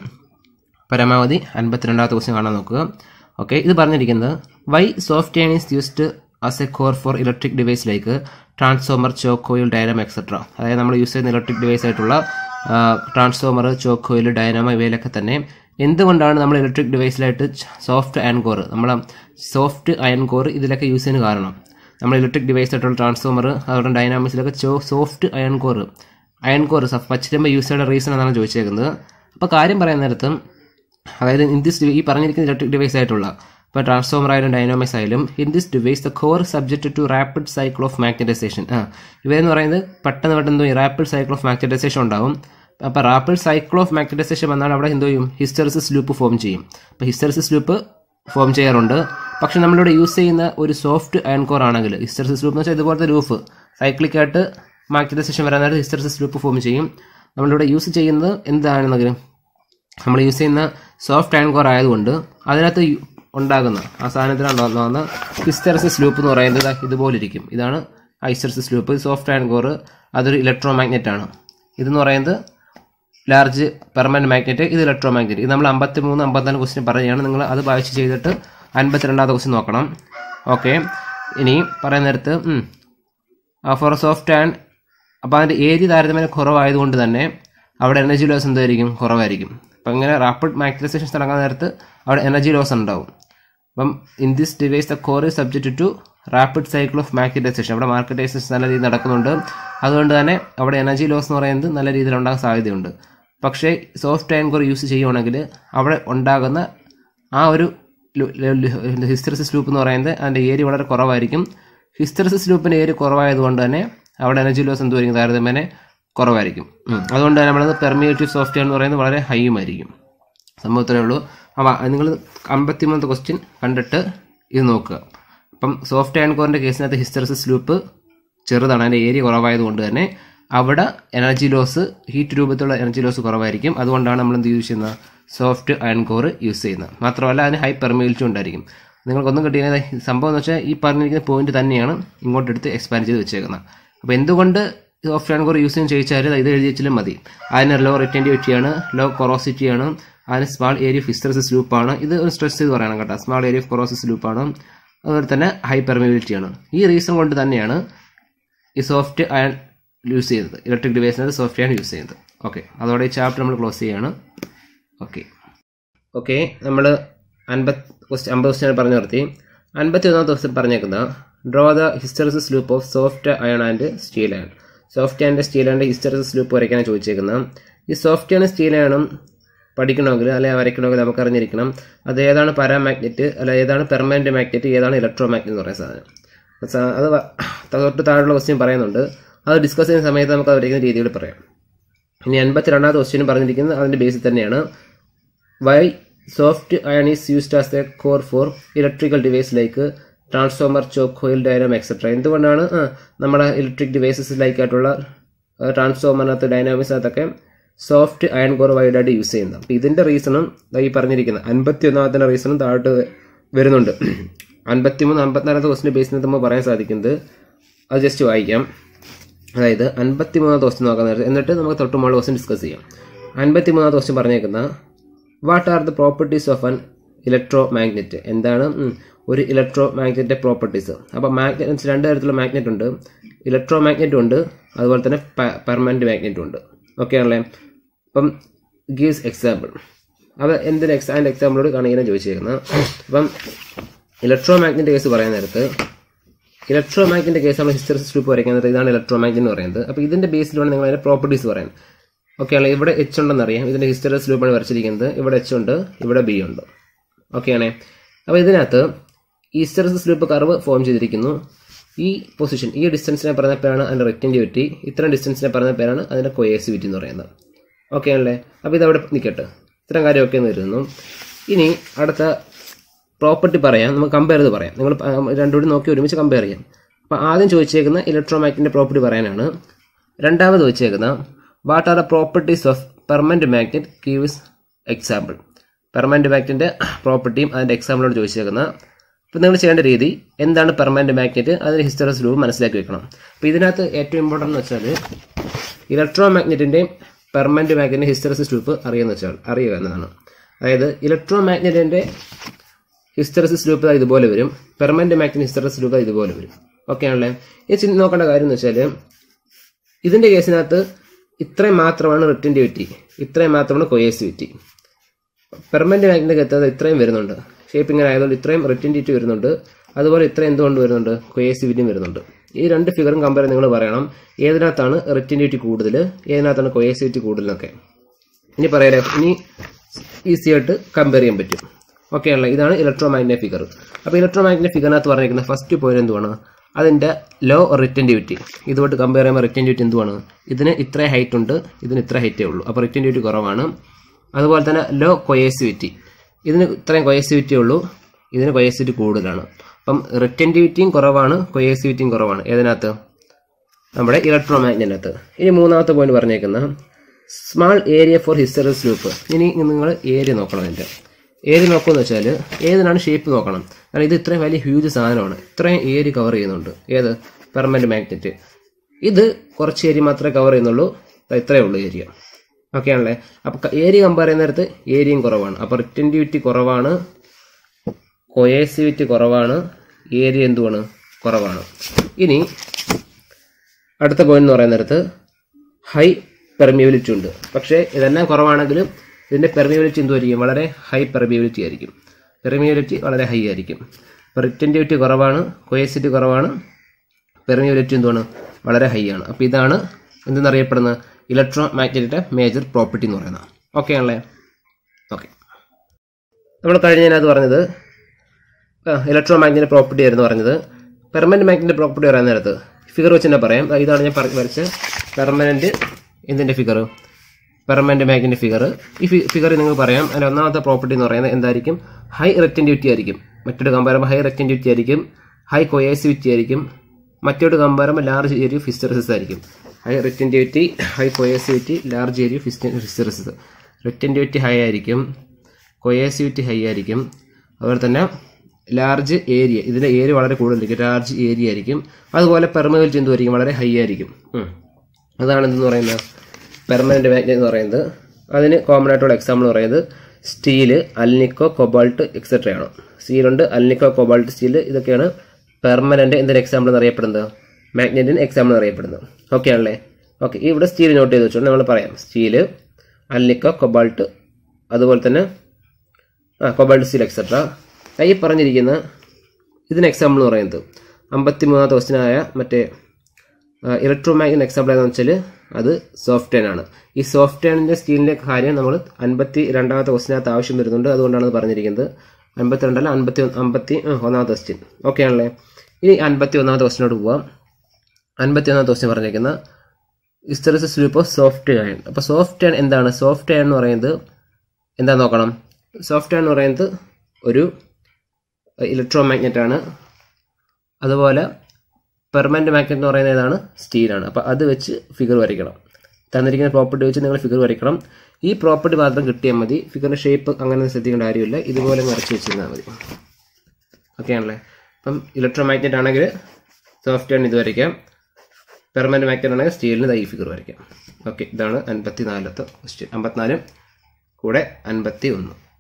പരമാവധി അൻപത്തിരണ്ടാമത്തെ ക്വസ്റ്റ്യൻ കാണാൻ നോക്കുക ഓക്കെ ഇത് പറഞ്ഞിരിക്കുന്നത് why soft is used as a core for electric device like transformer choke coil dynamo etcetera അതായത് നമ്മൾ യൂസ് ചെയ്യുന്ന ഇലക്ട്രിക് ഡിവൈസ് ആയിട്ടുള്ള ട്രാൻസ്ഫോമർ ചോക്കോയിൽ ഡൈനാമോ ഇവയിലൊക്കെ തന്നെ എന്തുകൊണ്ടാണ് നമ്മൾ ഇലക്ട്രിക് ഡിവൈസിലായിട്ട് സോഫ്റ്റ് അയൺ കോർ നമ്മൾ സോഫ്റ്റ് അയൺ കോർ ഇതിലൊക്കെ യൂസ് ചെയ്യുന്ന കാരണം നമ്മൾ ഇലക്ട്രിക് ഡിവൈസ് ആയിട്ടുള്ള ട്രാൻസ്ഫോമർ അതുപോലെ ഡൈനാമിക്സിലൊക്കെ ചോ soft iron core iron core പച്ചിരുമ്പോൾ യൂസ് ചെയ്യേണ്ട റീസൺ എന്നാണ് ചോദിച്ചേക്കുന്നത് അപ്പോൾ കാര്യം പറയുന്ന നേരത്ത് അതായത് ഇൻ ദിസ് ഈ പറഞ്ഞിരിക്കുന്ന ഇലക്ട്രിക് ഡിവൈസ് ആയിട്ടുള്ള ഇപ്പോൾ ട്രാൻസ്ഫോമർ ആയാലും ഡൈനാമിക്സ് ആയാലും in this device the core subject to rapid cycle of magnetization ആ ഇവരെന്ന് പറയുന്നത് പെട്ടെന്ന് പെട്ടെന്ന് റാപ്പിഡ് സൈക്കിൾ ഓഫ് മാഗ്നറ്റൈസേഷൻ ഉണ്ടാവും അപ്പോൾ റാപ്പിഡ് സൈക്കിൾ ഓഫ് മാഗ്നറ്റൈസേഷൻ വന്നാൽ അവിടെ എന്തോ ചെയ്യും ഹിസ്റ്ററിസിസ് ലൂപ്പ് ഫോം ചെയ്യും അപ്പോൾ ഹിസ്റ്ററിസിസ് ലൂപ്പ് ഫോം ചെയ്യാറുണ്ട് പക്ഷെ നമ്മളിവിടെ യൂസ് ചെയ്യുന്ന ഒരു സോഫ്റ്റ് അയൺ കോർ ആണെങ്കിൽ ഹിസ്റ്ററിസിസ് ലൂപ്പ് എന്ന് വെച്ചാൽ ഇതുപോലത്തെ ലൂപ്പ് സൈക്ലിക്കായിട്ട് മാഗ്നറ്റൈസേഷൻ വരാൻ നേരം ഹിസ്റ്ററിസിസ് ലൂപ്പ് ഫോം ചെയ്യും നമ്മളിവിടെ യൂസ് ചെയ്യുന്നത് എന്താണെന്നെങ്കിലും നമ്മൾ യൂസ് ചെയ്യുന്ന സോഫ്റ്റ് അയൺ കോർ ആയതുകൊണ്ട് അതിനകത്ത് ഉണ്ടാകുന്ന ആ സാധനത്തിനുണ്ടാകുന്ന ഹിസ്റ്ററിസിസ് ലൂപ്പ് എന്ന് പറയുന്നത് ഇതുപോലെ ഇരിക്കും ഇതാണ് ആ hysteresis loop soft iron core അതൊരു ഇലക്ട്രോ മാഗ്നറ്റ് ആണ് ഇതെന്ന് പറയുന്നത് ലാർജ് പെർമനന്റ് മാഗ്നറ്റ് ഇത് ഇലക്ട്രോ മാഗ്നറ്റ് ഇത് നമ്മൾ അമ്പത്തി മൂന്ന് അമ്പത്തിനാല് ക്വസ്റ്റ്യൻ പറയുകയാണ് നിങ്ങൾ അത് വായിച്ച് ചെയ്തിട്ട് അൻപത്തിരണ്ടാമത്തെ ക്വസ്റ്റ്യൻ നോക്കണം ഓക്കെ ഇനി പറയുന്ന നേരത്ത് ഫോർ സോഫ്റ്റ് ആൻഡ് അപ്പോൾ അതിൻ്റെ ഏരിയ താരതമ്യം കുറവായതുകൊണ്ട് തന്നെ അവിടെ എനർജി ലോസ് എന്തായിരിക്കും കുറവായിരിക്കും അപ്പം ഇങ്ങനെ റാപ്പിഡ് മാഗ്നറ്റൈസേഷൻ തുടങ്ങാൻ നേരത്ത് അവിടെ എനർജി ലോസ് ഉണ്ടാവും അപ്പം in this device the core is subject to rapid cycle of magnetization അവിടെ മാർക്കറ്റൈസേഷൻ നല്ല രീതിയിൽ നടക്കുന്നുണ്ട് അതുകൊണ്ട് തന്നെ അവിടെ എനർജി ലോസ് എന്ന് പറയുന്നത് നല്ല രീതിയിൽ ഉണ്ടാകാൻ സാധ്യതയുണ്ട് പക്ഷേ സോഫ്റ്റ് അയൺ കോർ യൂസ് ചെയ്യുവാണെങ്കിൽ അവിടെ ഉണ്ടാകുന്ന ആ ഒരു ഹിസ്റ്ററിസിസ് ലൂപ്പ് എന്ന് പറയുന്നത് അതിൻ്റെ ഏരിയ വളരെ കുറവായിരിക്കും ഹിസ്റ്ററിസിസ് ലൂപ്പിൻ്റെ ഏരിയ കുറവായതുകൊണ്ട് തന്നെ അവിടെ എനർജി ലോസ് എന്തുമായിരിക്കും താരതമ്യേന കുറവായിരിക്കും ഉം. അതുകൊണ്ട് തന്നെ നമ്മളത് പെർമിയേറ്റീവ് സോഫ്റ്റ്വെയർ എന്ന് പറയുന്നത് വളരെ ഹൈയുമായിരിക്കും സംഭവത്തിലേ ഉള്ളൂ അപ്പോൾ നിങ്ങൾ അമ്പത്തിമൂന്നത്തെ ക്വസ്റ്റ്യൻ കണ്ടിട്ട് ഇത് നോക്കുക അപ്പം സോഫ്റ്റ് അയൺ കോറിൻ്റെ കേസിനകത്ത് ഹിസ്റ്ററിസിസ് ലൂപ്പ് ചെറുതാണ് അതിൻ്റെ ഏരിയ കുറവായതുകൊണ്ട് തന്നെ അവിടെ എനർജി ലോസ് ഹീറ്റ് രൂപത്തിലുള്ള എനർജി ലോസ് കുറവായിരിക്കും അതുകൊണ്ടാണ് നമ്മൾ എന്ത് യൂസ് ചെയ്യുന്നത് സോഫ്റ്റ് അയൺ കോർ യൂസ് ചെയ്യുന്നത് മാത്രമല്ല അതിന് ഹൈ പെർമിബിലിറ്റി ഉണ്ടായിരിക്കും നിങ്ങൾക്കൊന്നും കിട്ടിയത് സംഭവം എന്ന് വെച്ചാൽ ഈ പറഞ്ഞിരിക്കുന്ന പോയിന്റ് തന്നെയാണ് ഇങ്ങോട്ട് എടുത്ത് എക്സ്പാൻഡ് ചെയ്ത് വെച്ചേക്കുന്നത് അപ്പോൾ എന്തുകൊണ്ട് സോഫ്റ്റ് അയൺ കോർ യൂസ് ചെയ്യാൻ ചോദിച്ചാൽ ഇത് എഴുതി വെച്ചാലും മതി അതിന് ലോ റിറ്റൻഡിവിറ്റിയാണ് ലോ കൊറോസിറ്റിയാണ് അതിന് സ്മാൾ ഏരിയ ഓഫ് ഹിസ്റ്ററിസിസ് ലൂപ്പാണ് ഇത് ഒരു സ്ട്രെസ് ചെയ്ത് പറയണം കേട്ടോ സ്മാൾ ഏരിയ ഓഫ് കൊറോസിസ് ലൂപ്പാണ് അതുപോലെ തന്നെ ഹൈ പെർമിബിലിറ്റിയാണ് ഈ റീസൺ കൊണ്ട് തന്നെയാണ് ഈ സോഫ്റ്റ് അയൺ യൂസ് ചെയ്യുന്നത് ഇലക്ട്രിക് ഡിവൈസിനകത്ത് സോഫ്റ്റ് അയൺ യൂസ് ചെയ്യുന്നത് ഓക്കെ അതോടെ ഈ ചാപ്റ്റർ നമ്മൾ ക്ലോസ് ചെയ്യാണ് ഓക്കെ ഓക്കെ നമ്മൾ അൻപത് ക്വസ്റ്റ്യൻ അമ്പത് ക്വസ്റ്റ്യൻ പറഞ്ഞു നിർത്തി അൻപത്തി ഒന്നാമത്തെ ദിവസം പറഞ്ഞേക്കുന്ന draw the hysteresis loop of soft iron and steel iron soft and steel and hysteresis loop വരയ്ക്കാനാണ് ചോദിച്ചേക്കുന്നത് ഈ സോഫ്റ്റ് ആണ് സ്റ്റീൽ ആണും പഠിക്കണമെങ്കിൽ അല്ലെങ്കിൽ വരയ്ക്കണമെങ്കിൽ നമുക്ക് അറിഞ്ഞിരിക്കണം അത് ഏതാണ് പാരാമാഗ്നറ്റ് അല്ല ഏതാണ് പെർമനന്റ് മാഗ്നറ്റ് ഏതാണ് ഇലക്ട്രോ മാഗ്നറ്റ് എന്ന് പറയുന്ന സാധനം സ- അത് വ- തൊട്ട് താഴെയുള്ള ക്വസ്റ്റ്യൻ പറയുന്നുണ്ട് അത് ഡിസ്കസ് ചെയ്യുന്ന സമയത്ത് നമുക്ക് അത് വരയ്ക്കുന്ന രീതിയിൽ പറയാം ഇനി അൻപത്തി രണ്ടാമത്തെ ക്വസ്റ്റ്യൻ പറഞ്ഞിരിക്കുന്നത് അതിന്റെ ബേസിൽ തന്നെയാണ് why soft iron is used as a core for electrical device like transformer choke coil dynamo etcetera എന്തുകൊണ്ടാണ് ആ, നമ്മുടെ ഇലക്ട്രിക് ഡിവൈസസ് ലൈക്കായിട്ടുള്ള ട്രാൻസ്ഫോമറിനകത്ത് ഡൈനാമിക്സിനകത്തൊക്കെ സോഫ്റ്റ് അയൺ കോർ വൈഡായിട്ട് യൂസ് ചെയ്യുന്നത് അപ്പോൾ ഇതിന്റെ റീസണും ഈ പറഞ്ഞിരിക്കുന്നത് അൻപത്തി ഒന്നാമത്തെ റീസണും താഴോട്ട് വരുന്നുണ്ട് അൻപത്തിമൂന്ന് അമ്പത്തിനാലാമത്തെ ക്വസ്റ്റിന്റെ ബേസിൽ നമ്മൾ പറയാൻ സാധിക്കുന്നത് അത് ജസ്റ്റ് വായിക്കാം അതായത് അൻപത്തി മൂന്നാമത്തെ ക്വസ്റ്റ്യൻ നോക്കാൻ നേരത്തെ എന്നിട്ട് നമുക്ക് തൊട്ട് മുകളിൽ ക്വസ്റ്റ്യൻ ഡിസ്കസ് ചെയ്യാം അൻപത്തി മൂന്നാമത്തെ ക്വസ്റ്റ്യൻ പറഞ്ഞേക്കുന്ന what are the properties of an electromagnet എന്താണ് ഉം, ഒരു ഇലക്ട്രോ മാഗ്നറ്റിന്റെ പ്രോപ്പർട്ടീസ് അപ്പോൾ മാഗ്നറ്റ് രണ്ട് തരത്തിലുള്ള മാഗ്നറ്റ് ഉണ്ട് ഇലക്ട്രോ മാഗ്നറ്റും ഉണ്ട് അതുപോലെ തന്നെ പെർമനന്റ് മാഗ്നറ്റും ഉണ്ട് ഓക്കെ ആണല്ലേ അപ്പം ഗീവ്സ് എക്സാമ്പിൾ അത് എന്തിന് എക്സാ അതിൻ്റെ എക്സാമ്പിളോട് കാണിക്കാനാണ് ചോദിച്ചേക്കുന്നത് അപ്പം ഇലക്ട്രോ മാഗ്നറ്റ് കേസ് പറയാൻ നേരത്ത് ഇലക്ട്രോ മാഗ്നറ്റിന്റെ കേസ് നമ്മൾ ഹിസ്റ്ററിസിസ് ലൂപ്പ് വരയ്ക്കുന്നത് ഇതാണ് ഇലക്ട്രോ മാഗ്നറ്റ് എന്ന് പറയുന്നത് അപ്പോൾ ഇതിന്റെ ബേസിലാണ് നിങ്ങൾ അതിന്റെ പ്രോപ്പർട്ടീസ് പറയാൻ ഓക്കെ ആണല്ലേ ഇവിടെ എച്ച് ഉണ്ടെന്ന് അറിയാം ഇതിന്റെ ഹിസ്റ്ററിസ് ലൂപ്പാണ് വരച്ചിരിക്കുന്നത് ഇവിടെ എച്ച് ഉണ്ട് ഇവിടെ ബി ഉണ്ട് ഓക്കെ ആണേ അപ്പോൾ ഇതിനകത്ത് ഈ ഹിസ്റ്ററിസിസ് ലൂപ്പ് കർവ് ഫോം ചെയ്തിരിക്കുന്നു ഈ പൊസിഷൻ ഈ ഡിസ്റ്റൻസിനെ പറയുന്ന പേരാണ് അതിന്റെ റെക്റ്റൻറ്റിവിറ്റി ഇത്രയും ഡിസ്റ്റൻസിനെ പറയുന്ന പേരാണ് അതിന്റെ കൊയേസിവിറ്റി എന്ന് പറയുന്നത് ഓക്കെ ആണല്ലേ അപ്പോൾ ഇത് അവിടെ നിൽക്കട്ടെ ഇത്തരം കാര്യമൊക്കെ എന്ന് വരുന്നു ഇനി അടുത്ത പ്രോപ്പർട്ടി പറയാം നമുക്ക് കമ്പയർ ചെയ്ത് പറയാം നിങ്ങൾ രണ്ടുകൂടി നോക്കി ഒരുമിച്ച് കമ്പയർ ചെയ്യാം അപ്പോൾ ആദ്യം ചോദിച്ചേക്കുന്ന ഇലക്ട്രോമാഗ്നറ്റിന്റെ പ്രോപ്പർട്ടി പറയാനാണ് രണ്ടാമത് ചോദിച്ചേക്കുന്ന what are the properties of permanent magnet gives example permanent മാഗ്നറ്റിന്റെ പ്രോപ്പർട്ടിയും അതിന്റെ എക്സാമ്പിളോട് ചോദിച്ചേക്കുന്ന അപ്പോൾ നിങ്ങൾ ചെയ്യേണ്ട രീതി എന്താണ് പെർമനന്റ് മാഗ്നറ്റ് അതിന്റെ ഹിസ്റ്ററിസ് രൂപം മനസ്സിലാക്കി വെക്കണം അപ്പോൾ ഇതിനകത്ത് ഏറ്റവും ഇമ്പോർട്ടൻ്റ് എന്ന് വെച്ചാൽ ഇലക്ട്രോ മാഗ്നറ്റിന്റെയും പെർമനന്റ് മാഗ്നറ്റിന്റെ ഹിസ്റ്ററിസിസ് ലൂപ്പ് അറിയുന്ന വെച്ചാൽ അറിയുക എന്നതാണ് അതായത് ഇലക്ട്രോ മാഗ്നറ്റിന്റെ ഹിസ്റ്ററിസിസ് ലൂപ്പ് ദാ ഇതുപോലെ വരും പെർമനന്റ് മാഗ്നറ്റിന്റെ ഹിസ്റ്ററിസിസ് ലൂപ്പ് ദാ ഇതുപോലെ വരും ഓക്കെ ആണല്ലേ ഈ ചിന്ത നോക്കേണ്ട കാര്യം എന്ന് വെച്ചാൽ ഇതിന്റെ കേസിനകത്ത് ഇത്രയും മാത്രമാണ് റിറ്റൻറ്റിവിറ്റി ഇത്രയും മാത്രമാണ് കൊയേസിവിറ്റി പെർമനന്റ് മാഗ്നറ്റിന്റെ എത്താതെ ഇത്രയും വരുന്നുണ്ട് ഷേപ്പ് ഇങ്ങനെ ആയതുകൊണ്ട് ഇത്രയും റിറ്റൻറ്റിവിറ്റി വരുന്നുണ്ട് അതുപോലെ ഇത്രയും എന്തുകൊണ്ട് വരുന്നുണ്ട് കൊയേസിവിറ്റിയും വരുന്നുണ്ട് ഈ രണ്ട് ഫിഗറും കമ്പയർ നിങ്ങൾ പറയണം ഏതിനകത്താണ് റിറ്റൻറ്റിവിറ്റി കൂടുതൽ ഏതിനകത്താണ് കൊയേസിവിറ്റി കൂടുതലൊക്കെ ഇനി പറയാലോ ഇനി ഈസി ആയിട്ട് കമ്പയർ ചെയ്യാൻ പറ്റും ഓക്കെ ആണല്ലോ ഇതാണ് ഇലക്ട്രോ മാഗ്നറ്റിക് ഫിഗർ അപ്പോൾ ഇലക്ട്രോ മാഗ്നറ്റിക് ഫിഗറിനകത്ത് പറഞ്ഞിരിക്കുന്ന ഫസ്റ്റ് പോയിന്റ് എന്തുവാണ് അതിന്റെ ലോ റിറ്റൻറ്റിവിറ്റി ഇതുമായിട്ട് കമ്പയർ ചെയ്യുമ്പോൾ റിറ്റൻറ്റിവിറ്റി എന്തുവാണ് ഇതിന് ഇത്ര ഹൈറ്റ് ഉണ്ട് ഇതിന് ഇത്ര ഹൈറ്റേ ഉള്ളൂ അപ്പോൾ റിറ്റൻറ്റിവിറ്റി കുറവാണ് അതുപോലെ തന്നെ ലോ കൊയേസിവിറ്റി ഇതിന് ഇത്രയും കൊയേസിവിറ്റി ഉള്ളൂ ഇതിന് കൊയേസിവിറ്റി കൂടുതലാണ് അപ്പം റിറ്റൻറ്റിവിറ്റിയും കുറവാണ് കൊയേസിവിറ്റിയും കുറവാണ് ഏതിനകത്ത് നമ്മുടെ ഇലക്ട്രോ മാഗ്നറ്റിനകത്ത് ഇനി മൂന്നാമത്തെ പോയിന്റ് പറഞ്ഞേക്കുന്ന small area for hysteresis loop ഇനി നിങ്ങൾ ഏരിയ നോക്കണം അതിൻ്റെ ഏരിയ നോക്കുമെന്ന് വെച്ചാൽ ഏതിനാണ് ഷേപ്പ് നോക്കണം കാരണം ഇത് ഇത്രയും വലിയ ഹ്യൂജ് സാധനമാണ് ഇത്രയും ഏരിയ കവർ ചെയ്യുന്നുണ്ട് ഏത് പെർമനന്റ് മാഗ്നറ്റ് ഇത് കുറച്ച് ഏരിയ മാത്രമേ കവർ ചെയ്യുന്നുള്ളൂ ദാ ഇത്രയേ ഉള്ളൂ ഏരിയ ഓക്കെ ആണല്ലേ അപ്പോൾ ഏരിയ കമ്പയർ ചെയ്യുന്ന നേരത്ത് ഏരിയയും കുറവാണ് അപ്പോൾ റിറ്റൻറ്റിവിറ്റി കുറവാണ് കൊയേസിവിറ്റി കുറവാണ് ഏരിയ എന്തുവാണ് കുറവാണ് ഇനി അടുത്ത പോയിന്റ് എന്ന് പറയുന്ന നേരത്ത് ഹൈ പെർമിയബിലിറ്റി ഉണ്ട് പക്ഷേ ഇതെല്ലാം കുറവാണെങ്കിലും ഇതിൻ്റെ പെർമിയബിലിറ്റി എന്തുമായിരിക്കും വളരെ ഹൈ പെർമിയബിലിറ്റി ആയിരിക്കും പെർമിയബിലിറ്റി വളരെ ഹൈ ആയിരിക്കും റിറ്റൻറ്റിവിറ്റി കുറവാണ് കൊയസിറ്റി കുറവാണ് പെർമിയബിലിറ്റി എന്താണ് വളരെ ഹൈ ആണ് അപ്പോൾ ഇതാണ് എന്തെന്നറിയപ്പെടുന്നത് ഇലക്ട്രോ മാഗ്നറ്റിൻ്റെ മേജർ പ്രോപ്പർട്ടി എന്ന് പറയുന്നത് ഓക്കെ ആണല്ലേ ഓക്കെ നമ്മൾ കഴിഞ്ഞതിനകത്ത് പറഞ്ഞത് ഇലക്ട്രോ മാഗ്നറ്റിൻ്റെ പ്രോപ്പർട്ടി ആയിരുന്നു പറഞ്ഞത് പെർമനന്റ് മാഗ്നറ്റിൻ്റെ പ്രോപ്പർട്ടി പറയാൻ നേരത്ത് ഫിഗർ വെച്ച് തന്നെ പറയാം ദാ ഇതാണ് ഞാൻ പറ- വരച്ച പെർമനന്റ് എന്തിൻ്റെ ഫിഗർ പെർമനന്റ് മാഗ്നറ്റിൻ്റെ ഫിഗർ ഈ ഫിഗർ നിങ്ങൾക്ക് പറയാം അതിൻ്റെ ഒന്നാമത്തെ പ്രോപ്പർട്ടി എന്ന് പറയുന്നത് എന്തായിരിക്കും ഹൈ റെറ്റൻറ്റിവിറ്റി ആയിരിക്കും മറ്റൊരു കമ്പാരം ഹൈ റെറ്റൻറ്റിവിറ്റി ആയിരിക്കും ഹൈ കൊയേസിവിറ്റി ആയിരിക്കും മറ്റൊരു കമ്പാരം ലാർജ് ഏരിയ ഫിസ്റ്ററിസിസ് ആയിരിക്കും high retentivity high coercivity large area hysteresis retentivity high ആയിരിക്കും കൊയേസിവിറ്റി ഹൈ ആയിരിക്കും അതുപോലെ തന്നെ ലാർജ് ഏരിയ ഇതിൻ്റെ ഏരിയ വളരെ കൂടുതലായിരിക്കും ലാർജ് ഏരിയ ആയിരിക്കും അതുപോലെ പെർമബിലിറ്റി എന്തുമായിരിക്കും വളരെ ഹൈ ആയിരിക്കും ഉം. അതാണ് എന്തെന്ന് പറയുന്നത് പെർമനന്റ് മാഗ്നറ്റ് എന്ന് പറയുന്നത് അതിന് കോമൺ ആയിട്ടുള്ള എക്സാമ്പിൾ പറയുന്നത് സ്റ്റീല് അൽനിക്കോ കൊബാൾട്ട് എക്സെട്ര ആണ് സ്റ്റീലുണ്ട് അൽനിക്കോ കൊബാൾട്ട് സ്റ്റീൽ ഇതൊക്കെയാണ് പെർമനന്റ് എന്തിന് എക്സാമ്പിൾ എന്നറിയപ്പെടുന്നത് മാഗ്നറ്റിന് എക്സാമ്പിൾ എന്നറിയപ്പെടുന്നത് ഓക്കെ ആണല്ലേ ഓക്കെ ഇവിടെ സ്റ്റീൽ നോട്ട് ചെയ്ത് വെച്ചോണ്ട് നമ്മൾ പറയാം സ്റ്റീല് അൽനിക്കോ കൊബാൾട്ട് അതുപോലെ തന്നെ ആ കൊബാൾട്ട് സ്റ്റീൽ എക്സെട്ര ഈ പറഞ്ഞിരിക്കുന്ന ഇതിന് എക്സാമ്പിൾ എന്ന് പറയുന്നത് അമ്പത്തി മൂന്നാമത്തെ ക്വസ്റ്റിനായ മറ്റേ ഇലക്ട്രോ മാഗ്നറ്റ് എക്സാമ്പിൾ ഏതാണെന്ന് വെച്ചാൽ അത് സോഫ്റ്റ്വെയർ ആണ് ഈ സോഫ്റ്റ്വെയറിൻ്റെ സ്റ്റീലിൻ്റെ കാര്യം നമ്മൾ അൻപത്തി രണ്ടാമത്തെ ക്വസ്റ്റിനകത്ത് ആവശ്യം വരുന്നുണ്ട് അതുകൊണ്ടാണ് അത് പറഞ്ഞിരിക്കുന്നത് അൻപത്തി രണ്ടല്ല അൻപത്തി ഒന്ന് അമ്പത്തി ആ, ഒന്നാമത്തെ ക്വസ്റ്റ്യൻ ഓക്കെ ആണല്ലേ ഇനി അൻപത്തി ഒന്നാമത്തെ ക്വസ്റ്റിനോട് പോവാം അൻപത്തി ഒന്നാമത്തെ ക്വസ്റ്റ്യൻ പറഞ്ഞിരിക്കുന്ന hysteresis loop of soft iron അപ്പോൾ സോഫ്റ്റ് അയൺ എന്താണ് സോഫ്റ്റ് അയൺ എന്ന് പറയുന്നത് എന്താ നോക്കണം സോഫ്റ്റ് അയൺ എന്ന് പറയുന്നത് ഒരു ഇലക്ട്രോ മാഗ്നറ്റ് ആണ് അതുപോലെ പെർമനന്റ് മാഗ്നറ്റ് എന്ന് പറയുന്നത് ഏതാണ് സ്റ്റീലാണ് അപ്പോൾ അത് വെച്ച് ഫിഗർ വരയ്ക്കണം തന്നിരിക്കുന്ന പ്രോപ്പർട്ടി വെച്ച് നിങ്ങൾ ഫിഗർ വരയ്ക്കണം ഈ പ്രോപ്പർട്ടി മാത്രം കിട്ടിയാൽ മതി ഫിഗറിന്റെ ഷേപ്പ് അങ്ങനെ ശ്രദ്ധിക്കേണ്ട കാര്യമില്ല ഇതുപോലെ വരച്ച് വെച്ചിരുന്നാൽ മതി ഓക്കെ ആണല്ലേ അപ്പം ഇലക്ട്രോ മാഗ്നറ്റ് ആണെങ്കിൽ സോഫ്റ്റ് ആണ് ഇത് വരയ്ക്കാം പെർമനന്റ് മാഗ്നറ്റ് ആണെങ്കിൽ സ്റ്റീലിന് ഈ ഫിഗർ വരയ്ക്കാം ഓക്കെ ഇതാണ് അൻപത്തി നാലത്തെ ക്വസ്റ്റ്യൻ അമ്പത്തിനാലും കൂടെ അൻപത്തി ഒന്ന്